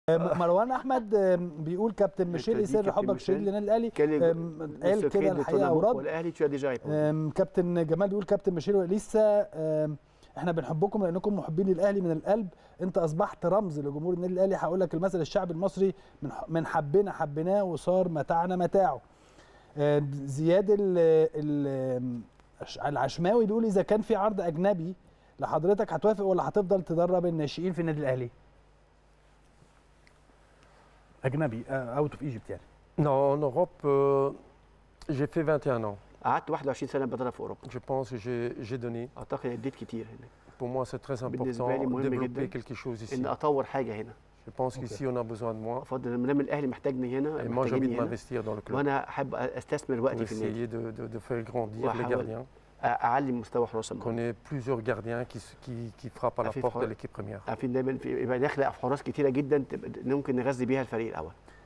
مروان احمد آم، بيقول كابتن ميشيل دي سر كابتن حبك ميشيل. شديد للنادي الاهلي Quel est آم، le قال secret كده de ton الحقيقه amour ورد pour l'Ahli Tu as déjà répondu. آم، كابتن جمال بيقول كابتن ميشيل لسه آم، احنا بنحبكم لانكم محبين الاهلي من القلب انت اصبحت رمز لجمهور النادي الاهلي هقول لك المثل الشعبي المصري من ح- من حبنا حبيناه وصار متاعنا متاعه آه، زياد ال ال العشماوي بيقول اذا كان في عرض اجنبي لحضرتك هتوافق ولا هتفضل تدرب الناشئين في النادي الاهلي اجنبي اوت اوف ايجيبت يعني Non, en Europe, euh, j'ai fait 21 ans. قعدت 21 سنه بدرب في اوروبا Je pense que j'ai j'ai donné. اعتقد اديت كتير هنا Pour moi, c'est très بالنسبة important لي de مهم développer جداً quelque chose ici. ان اطور حاجه هنا Je pense qu'ici, on a besoin de moi. افضل ان دام الاهلي محتاجني هنا Et moi, j'ai envie محتاجيني de هنا m'investir dans le club. وانا احب استثمر Pour وقتي في النادي essayer de, de- de faire grandir les وأحاول gardiens. اعلي مستوى حراس Qu'on المرمى ait plusieurs gardiens qui, s- qui, qui frappent à la Afif porte de Hol- l'équipe première. عارفين دايما في- يبقى داخل حراس كتيره جدا تبقى ممكن نغذي بيها الفريق الاول